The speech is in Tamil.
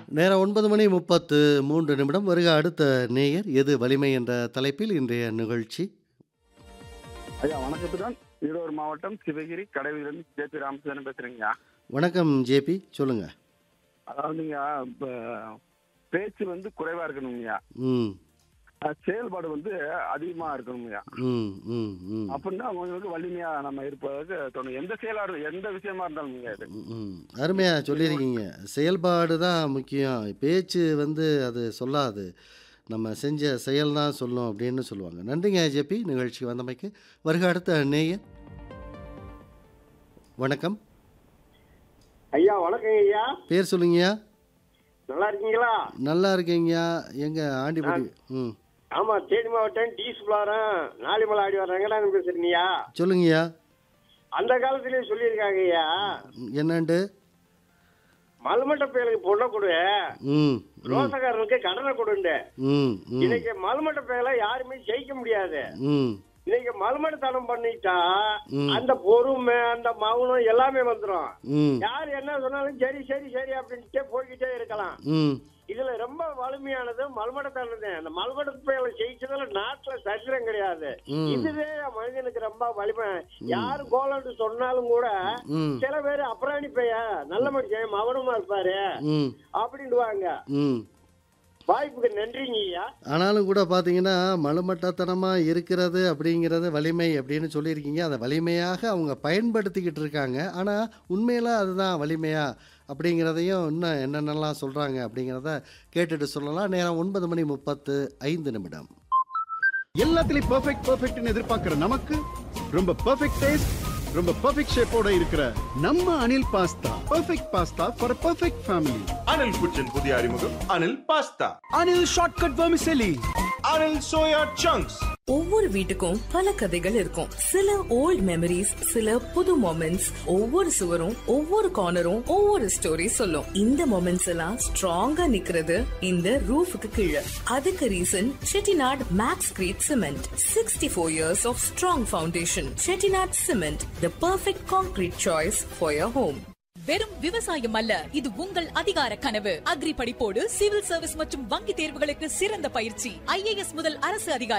நேரம் 9 மணி 33 நிமிடம். வருக அடுத்த நேயர். எது வலிமை என்ற தலைப்பில் இன்றைய நிகழ்ச்சி. ஐயா வணக்கத்துடன் ஈரோடு மாவட்டம் சிவகிரி கடைவிலிருந்து ஜேபி ராமச்சந்திரன் பேசுறீங்கய்யா வணக்கம் ஜேபி. சொல்லுங்க. அதாவதுங்கய்யா இப்ப பேச்சு வந்து குறைவா இருக்கணுங்கய்யா ம். அஹ் செயல்பாடு வந்து அதிகமா இருக்கணுங்கய்யா ம். ம். ம். அப்படின்னா அவங்களுக்கு வலிமையா நம்ம இருப்பதற்கு தோணும் எந்த செயலா இரு- எந்த விஷயமா இருந்தாலும் இது ம். அருமையா சொல்லியிருக்கீங்க. செயல்பாடு தான் முக்கியம். பேச்சு வந்து அது சொல்லாது. நம்ம செஞ்ச செயல் தான் சொல்லும் அப்படின்னு சொல்லுவாங்க. நன்றிங்க ஜேபி. நிகழ்ச்சிக்கு வந்தமைக்கு. வருக அடுத்த நேயர். வணக்கம். ஐயா வணக்கம் ஐயா பேர் சொல்லுங்கய்யா. நல்லா இருக்கீங்களா நல்லா இருக்கீங்கய்யா. எங்க ஆண்டிபட்டி. ம். ஆமா தேனி மாவட்டம் டி சுலாரம் நாலிமலை ஆடி வர்றாங்க பேசுறீங்கய்யா சொல்லுங்கய்யா. அந்த காலத்திலேயே சொல்லியிருக்காங்க ஐயா என்னண்டு? மல்மட்ட பயலுக்கு பொண்ணை கொடு ம். ம். ரோசக்காரனுக்கு கடனை கொடுண்டு ம். ம். இன்னைக்கு மல்மட்ட பயலை யாருமே ஜெயிக்க முடியாது ம். இன்னைக்கு மல்மட்டத்தனம் பண்ணிட்டா ம். அந்த பொறுமை அந்த மௌனம் எல்லாமே வந்துரும் ம். யார் என்ன சொன்னாலும் சரி சரி சரி அப்படின்ட்டே போய்கிட்டே இருக்கலாம் ம். இதுல ரொம்ப வலிமையானது மல்மடத்தனம் தான் அந்த மல்மடத்து பயலை ஜெயிச்சதுல நாட்டுல சரித்திரம் கிடையாது ம். இதுவே மனிதனுக்கு ரொம்ப வலிமை யாரு கோலன்னு சொன்னாலும் கூட ம். சில பேர் அப்புறாணி பைய நல்ல மனுஷன் மவனமா இருப்பாரு ம். அப்படின்டுவாங்க ம். வாய்ப்புக்கு நன்றிங்க ஐயா ஆனாலும் கூட பார்த்தீங்கன்னா மலுமட்டத்தனமாக இருக்கிறது அப்படிங்கிறது வலிமை அப்படின்னு சொல்லியிருக்கீங்க அதை வலிமையாக அவங்க பயன்படுத்திக்கிட்டு இருக்காங்க ஆனால் உண்மையில் அதுதான் வலிமையா அப்படிங்கிறதையும் இன்னும் என்னென்னலாம் சொல்கிறாங்க அப்படிங்கிறத கேட்டுட்டு சொல்லலாம் நேரம் ஒன்பது மணி முப்பத்து ஐந்து நிமிடம் எல்லாத்துலயும் பெர்ஃபெக்ட் பெர்ஃபெக்ட்னு எதிர்பார்க்கிற நமக்கு ரொம்ப பெர்ஃபெக்ட் டேஸ்ட் ரொம்ப பெர்ஃபெக்ட் ஷேப்போட இருக்கிற நம்ம Anil pasta perfect pasta for perfect family Anil kitchen புதிய அறிமுகம் Anil pasta Anil shortcut vermicelli Anil soya chunks ஒவ்வொரு வீட்டுக்கும் பல கதைகள் இருக்கும் சில ஓல்ட் மெமரிஸ் சில புது மொமெண்ட்ஸ் ஒவ்வொரு சுவரும் ஒவ்வொரு கார்னரும் ஒவ்வொரு ஸ்டோரி சொல்லும் இந்த மொமெண்ட்ஸ் எல்லாம் ஸ்ட்ராங்கா நிக்கிறது இந்த ரூஃபுக்கு கீழே அதுக்கு reason Chettinad max crete cement sixty four years of strong foundation Chettinad cement the perfect concrete choice for your home வெறும் விவசாயம் அல்ல இது உங்கள் அதிகார கனவு அக்ரி படிப்போடு சிவில் சர்வீஸ் மற்றும் வங்கி தேர்வுகளுக்கு சிறந்த பயிற்சி ஐஏஎஸ் முதல் அரசு அதிகாரி